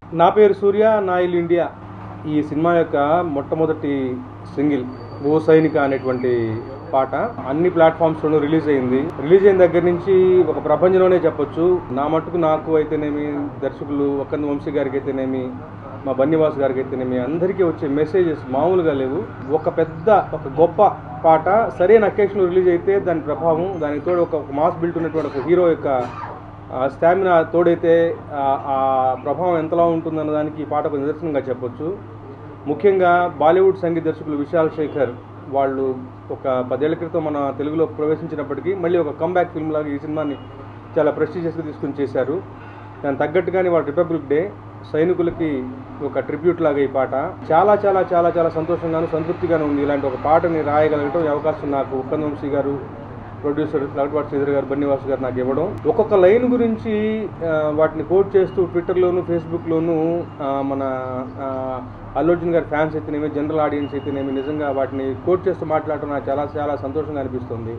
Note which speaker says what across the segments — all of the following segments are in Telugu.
Speaker 1: నా పేరు సూర్య నా ఇల్లు ఇండియా ఈ సినిమా యొక్క మొట్టమొదటి సింగిల్ ఓ సైనిక అనేటువంటి పాట అన్ని ప్లాట్ఫామ్స్లోనూ రిలీజ్ అయింది రిలీజ్ అయిన దగ్గర నుంచి ఒక ప్రపంచంలోనే చెప్పొచ్చు నా మట్టుకు నాకు అయితేనేమి దర్శకులు ఒక్కంద వంశీ గారికి అయితేనేమి మా బన్నివాస్ గారికి అయితేనేమి అందరికీ వచ్చే మెసేజెస్ మామూలుగా లేవు ఒక పెద్ద ఒక గొప్ప పాట సరైన అకేషన్లో రిలీజ్ అయితే దాని ప్రభావం దానికి తోడు ఒక ఒక మాస్ బిల్ట్ ఉన్నటువంటి ఒక హీరో యొక్క స్టామినా తోడైతే ఆ- ఆ ప్రభావం ఎంతలా ఉంటుందన్న దానికి ఈ పాట ఒక నిదర్శనంగా చెప్పొచ్చు ముఖ్యంగా బాలీవుడ్ సంగీత దర్శకులు విశాల్ శేఖర్ వాళ్ళు ఒక పదేళ్ల క్రితం మన తెలుగులో ప్రవేశించినప్పటికీ మళ్ళీ ఒక కంబ్యాక్ ఫిల్మ్ లాగా ఈ సినిమాని చాలా ప్రెస్టీజియస్గా తీసుకుని చేశారు దానికి తగ్గట్టుగానే వాళ్ళ రిపబ్లిక్ డే సైనికులకి ఒక ట్రిబ్యూట్ లాగా ఈ పాట చాలా చాలా చాలా చాలా సంతోషంగాను సంతృప్తిగాను ఉంది ఇలాంటి ఒక పాటని రాయగలగటం ఈ అవకాశం నాకు ఉప్పందవంశీ గారు ప్రొడ్యూసర్ లగట్వాట్ శ్రీధర్ గారు బన్నివాస్ గారు నాకు ఇవ్వడం ఒక్కొక్క లైన్ గురించి ఆ, వాటిని కోట్ చేస్తూ ట్విట్టర్లోను ఫేస్బుక్లోను ఆ, మన ఆ, అల్లు అర్జున్ గారి ఫ్యాన్స్ అయితేనేమి జనరల్ ఆడియన్స్ అయితేనేమి నిజంగా వాటిని కోట్ చేస్తూ మాట్లాడటం నాకు చాలా చాలా సంతోషంగా అనిపిస్తుంది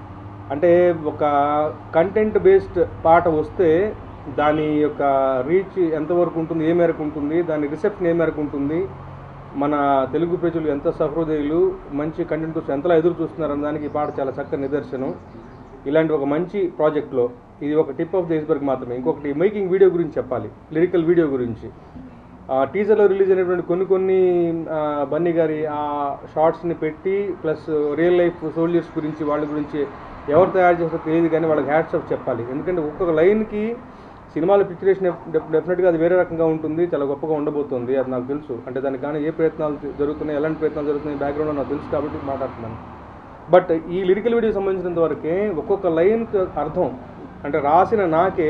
Speaker 1: అంటే ఒక కంటెంట్ బేస్డ్ పాట వస్తే దాని యొక్క రీచ్ ఎంతవరకు ఉంటుంది ఏ మేరకు ఉంటుంది దాని రిసెప్షన్ ఏ మేరకు ఉంటుంది మన తెలుగు ప్రజలు ఎంత సహృదయులు మంచి కంటెంట్ కోసం ఎంతలా ఎదురు చూస్తున్నారన్న దానికి ఈ పాట చాలా చక్కని నిదర్శనం ఇలాంటి ఒక మంచి ప్రాజెక్ట్లో ఇది ఒక టిప్ ఆఫ్ ది ఐస్బర్గ్ మాత్రమే ఇంకొకటి మేకింగ్ వీడియో గురించి చెప్పాలి లిరికల్ వీడియో గురించి ఆ టీజర్లో రిలీజ్ అయినటువంటి కొన్ని కొన్ని ఆ, బన్నీ గారి ఆ షార్ట్స్ని పెట్టి ప్లస్ రియల్ లైఫ్ సోల్జర్స్ గురించి వాళ్ళ గురించి ఎవరు తయారు చేస్తారో తెలియదు కానీ వాళ్ళకి హ్యాట్స్ ఆఫ్ చెప్పాలి ఎందుకంటే ఒక్కొక్క లైన్కి సినిమాల పిక్చరేషన్ డెఫినెట్గా అది వేరే రకంగా ఉంటుంది చాలా గొప్పగా ఉండబోతుంది అది నాకు తెలుసు అంటే దానికి కానీ ఏ ప్రయత్నాలు జరుగుతున్నాయి ఎలాంటి ప్రయత్నాలు జరుగుతున్నాయి బ్యాక్గ్రౌండ్ నాకు తెలుసు కాబట్టి మాట్లాడుతున్నాను బట్ ఈ లిరికల్ వీడియో సంబంధించినంత వరకే ఒక్కొక్క లైన్కి అర్థం అంటే రాసిన నాకే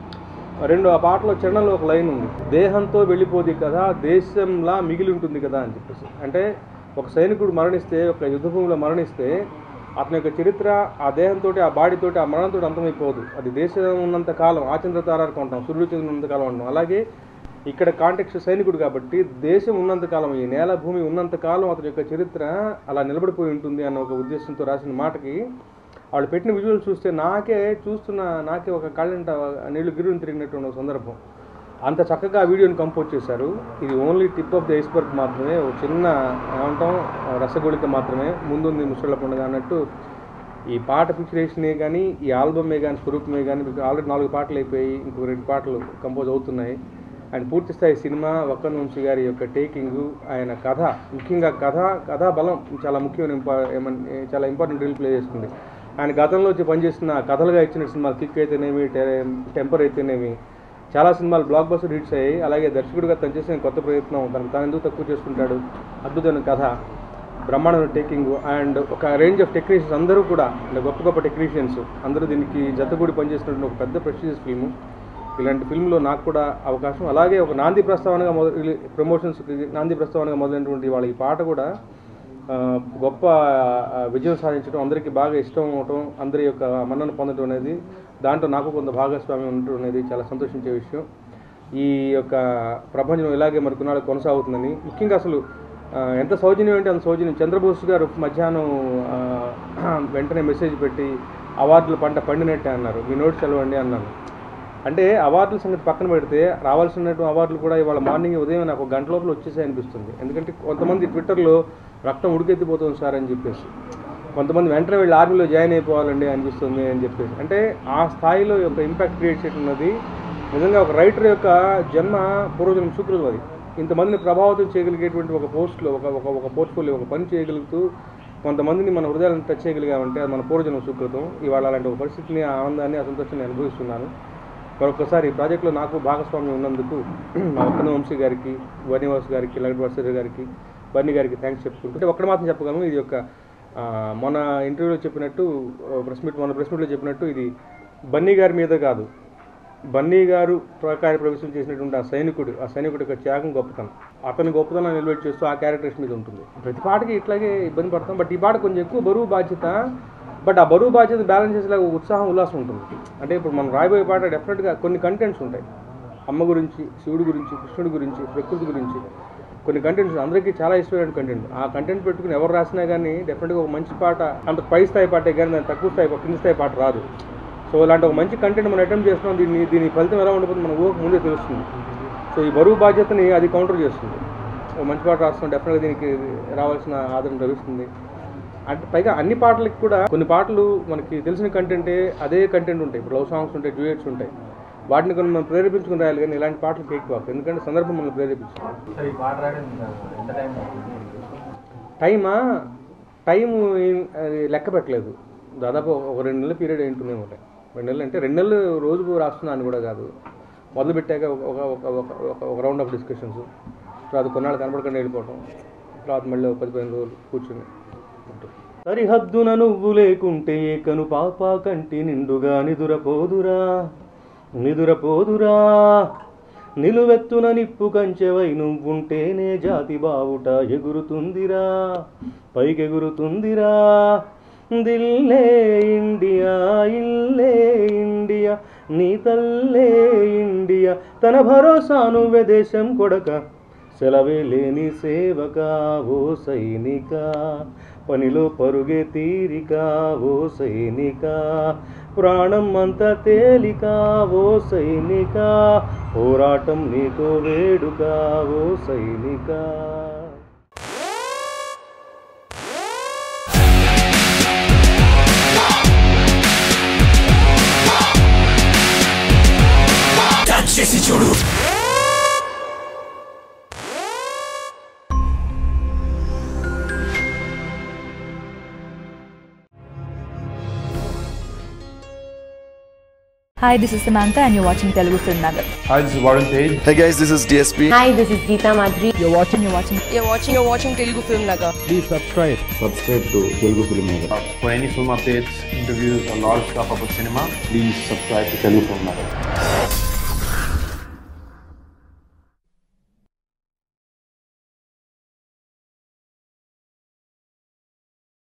Speaker 1: రెండు ఆ పాటలో చరణంలో ఒక లైన్ ఉంది దేహంతో వెళ్ళిపోది కదా దేశంలా మిగిలి ఉంటుంది కదా అని చెప్పేసి అంటే ఒక సైనికుడు మరణిస్తే ఒక యుద్ధభూమిలో మరణిస్తే అతని యొక్క చరిత్ర ఆ దేహంతో ఆ బాడీతో ఆ మరణంతో అంతమైపోదు అది దేశం ఉన్నంత కాలం ఆచంద్ర తారానికి ఉంటాం సూర్యుడు చంద్రుడు ఉన్నంత కాలం ఉంటాం అలాగే ఇక్కడ కాంటెక్స్ట్ సైనికుడు కాబట్టి దేశం ఉన్నంత కాలం ఈ నేల భూమి ఉన్నంత కాలం అతని యొక్క చరిత్ర అలా నిలబడిపోయి ఉంటుంది అన్న ఒక ఉద్దేశంతో రాసిన మాటకి వాళ్ళు పెట్టిన విజువల్ చూస్తే నాకే చూస్తున్న నాకే ఒక కళ్ళంట నీళ్లు గిరుని తిరిగినటువంటి ఒక సందర్భం అంత చక్కగా ఆ వీడియోని కంపోజ్ చేశారు ఇది only tip of the iceberg మాత్రమే ఒక చిన్న ఏమంటాం రసగుళిక మాత్రమే ముందుంది ముసళ్ళ పండుగ అన్నట్టు ఈ పాట పిక్చరేషనే కానీ ఈ ఆల్బమే కానీ స్వరూపమే కానీ మీకు ఆల్రెడీ నాలుగు పాటలు అయిపోయి ఇంకో రెండు పాటలు కంపోజ్ అవుతున్నాయి అండ్ పూర్తి స్థాయి సినిమా వక్కన్ వంశీ గారి యొక్క టేకింగ్ ఆయన కథ ముఖ్యంగా కథ కథా బలం చాలా ముఖ్యమైన ఇంపా ఏమన్- చాలా ఇంపార్టెంట్ రోల్ ప్లే చేస్తుంది ఆయన గతంలో వచ్చి పనిచేస్తున్న కథలుగా ఇచ్చిన సినిమాలు కిక్ అయితేనేమి టె- టెంపర్ అయితేనేమి చాలా సినిమాలు బ్లాక్ బస్టర్ హిట్స్ అయ్యాయి అలాగే దర్శకుడిగా తను చేసిన కొత్త ప్రయత్నం తనకు తాను ఎందుకు తక్కువ చేసుకుంటాడు అద్భుతమైన కథ బ్రహ్మాండమైన టేకింగ్ అండ్ ఒక రేంజ్ ఆఫ్ టెక్నీషియన్స్ అందరూ కూడా అంటే గొప్ప గొప్ప టెక్నీషియన్స్ అందరూ దీనికి జతగూడి పనిచేసినటువంటి ఒక పెద్ద ప్రెస్టీజియస్ ఫిల్మ్ ఇలాంటి ఫిల్మ్లో నాకు కూడా అవకాశం అలాగే ఒక నాంది ప్రస్తావనగా మొదలు ప్రమోషన్స్కి నాంది ప్రస్తావనగా మొదలైనటువంటి వాళ్ళ ఈ పాట కూడా ఆ, గొప్ప ఆ, విజయం సాధించడం అందరికీ బాగా ఇష్టం అవటం అందరి యొక్క మన్నను పొందడం అనేది దాంట్లో నాకు కొంత భాగస్వామ్యం ఉండటం అనేది చాలా సంతోషించే విషయం ఈ యొక్క ప్రపంచం ఇలాగే మరి కొన్నాళ్ళు కొనసాగుతుందని ముఖ్యంగా అసలు ఆ, ఎంత సౌజన్యం అంటే అంత సౌజన్యం చంద్రబోస్ గారు మధ్యాహ్నం ఆ, వెంటనే మెసేజ్ పెట్టి అవార్డులు పంట పండినట్టే అన్నారు మీ నోట్స్ చదవండి అన్నాను అంటే అవార్డుల సంగతి పక్కన పెడితే రావాల్సినటువంటి అవార్డులు కూడా ఇవాళ మార్నింగ్ ఉదయం నాకు ఒక గంట లోపల వచ్చేసాయి అనిపిస్తుంది ఎందుకంటే కొంతమంది ట్విట్టర్లో రక్తం ఉడికెత్తిపోతుంది సార్ అని చెప్పేసి కొంతమంది వెంటనే వెళ్ళి ఆర్మీలో జాయిన్ అయిపోవాలండి అనిపిస్తుంది అని చెప్పేసి అంటే ఆ స్థాయిలో యొక్క ఇంపాక్ట్ క్రియేట్ చేయడం ఉన్నది నిజంగా ఒక రైటర్ యొక్క జన్మ పూర్వజన్మ సుకృతం అది ఇంతమందిని ప్రభావితం చేయగలిగేటువంటి ఒక పోస్ట్లో ఒక ఒక ఒక పోర్ట్ఫోలియో ఒక పని చేయగలుగుతూ కొంతమందిని మన హృదయాలను టచ్ చేయగలిగామంటే అది మన పూర్వజన్మ సుకృతం ఇవాళ అలాంటి ఒక పరిస్థితిని ఆ ఆనందాన్ని ఆ సంతోషాన్ని అనుభవిస్తున్నాను మరొకసారి ఈ ప్రాజెక్ట్లో నాకు భాగస్వామ్యం ఉన్నందుకు మా ఒక్కన వంశీ గారికి వనివాస్ గారికి లగట్ వర్సరి గారికి బన్నీ గారికి థ్యాంక్స్ చెప్పుకుంటూ అంటే ఒక్కటి మాత్రం చెప్పగలను ఇది ఒక ఆ, మొన్న ఇంటర్వ్యూలో చెప్పినట్టు ప్రెస్ మీట్ మొన్న ప్రెస్ మీట్లో చెప్పినట్టు ఇది బన్నీ గారి మీద కాదు బన్నీ గారు ప్రకార ప్రవేశం చేసినటువంటి ఆ సైనికుడు ఆ సైనికుడి యొక్క త్యాగం గొప్పతనం అతని గొప్పతనం నిలబెట్టి చేస్తూ ఆ క్యారెక్టర్స్ మీద ఉంటుంది ప్రతి పాటకి ఇట్లాగే ఇబ్బంది పడతాం బట్ ఈ పాట కొంచెం ఎక్కువ బరువు బాధ్యత బట్ ఆ బరువు బాధ్యత బ్యాలెన్స్ చేసేలాగా ఉత్సాహం ఉల్లాసం ఉంటుంది అంటే ఇప్పుడు మనం రాయబోయే పాట డెఫినెట్గా కొన్ని కంటెంట్స్ ఉంటాయి అమ్మ గురించి శివుడి గురించి కృష్ణుడి గురించి ప్రకృతి గురించి కొన్ని కంటెంట్స్ అందరికీ చాలా ఇష్టమైన కంటెంట్ ఆ కంటెంట్ పెట్టుకుని ఎవరు రాసినా కానీ డెఫినెట్గా ఒక మంచి పాట అంత పై స్థాయి పాటే కానీ దాని తక్కువ స్థాయి కింది స్థాయి పాట రాదు సో ఇలాంటి ఒక మంచి కంటెంట్ మనం అటెంప్ట్ చేస్తున్నాం దీన్ని దీని ఫలితం ఎలా ఉండబోతుంది మన ఊహకు ముందే తెలుస్తుంది సో ఈ బరువు బాధ్యతని అది కౌంటర్ చేస్తుంది ఓ మంచి పాట రాస్తాం డెఫినెట్గా దీనికి రావాల్సిన ఆదరణ లభిస్తుంది అంటే పైగా అన్ని పాటలకి కూడా కొన్ని పాటలు మనకి తెలిసిన కంటెంటే అదే కంటెంట్ ఉంటాయి ఇప్పుడు లవ్ సాంగ్స్ ఉంటాయి డ్యూయట్స్ ఉంటాయి వాటిని కొన్ని మనం ప్రేరేపించుకుని రాయాలి కానీ ఇలాంటి పాటలు కేక్ బాక్ ఎందుకంటే సందర్భం మనం ప్రేరేపిస్తుంది
Speaker 2: సార్ ఈ పాట రాయడం ఎంత టైం పడుతుంది
Speaker 1: టైమా టైం అది లెక్క పెట్టలేదు దాదాపు ఒక రెండు నెలల పీరియడ్ ఏంటనే ఉంటాయి రెండు నెలలు అంటే రెండు నెలలు రోజుకు రాస్తున్నాను కూడా కాదు మొదలు పెట్టాక ఒక ఒక ఒక ఒక- ఒక- ఒక రౌండ్ ఆఫ్ డిస్కషన్స్ తర్వాత కొన్నాళ్ళు కనపడకుండా వెళ్ళిపోవటం తర్వాత మళ్ళీ ఒక పది పదిహేను రోజులు కూర్చుని ఉంటుంది. సరిహద్దున నువ్వు లేకుంటే కను పాప కంటి నిండుగా నిదురపోదురా నిదురపోదురా నిలువెత్తున నిప్పు కంచెవై నువ్వుంటేనే జాతి బావుట ఎగురుతుందిరా పైకెగురుతుందిరా దిల్లే ఇండియా ఇల్లే ఇండియా నీ తల్లే ఇండియా తన భరోసాను దేశం కొడక సెలవే లేని సేవక ఓ సైనిక పనిలో పరుగే తీరిక ఓ సైనిక ప్రాణం అంత తేలిక ఓ సైనిక పోరాటం నీకు వేడుక ఓ సైనిక
Speaker 3: Hi, this is Samantha, and you're watching Telugu Film Nagar.
Speaker 4: Hi, this is Warren Page.
Speaker 5: Hey guys, this is DSP.
Speaker 6: Hi, this is Geeta Madhuri.
Speaker 3: You're watching, you're watching.
Speaker 7: You're watching, you're watching Telugu Film Nagar.
Speaker 5: Subscribe to Telugu Film Nagar.
Speaker 4: Uh, for any film updates, interviews, or lot of stuff about cinema, please subscribe to Telugu Film Nagar.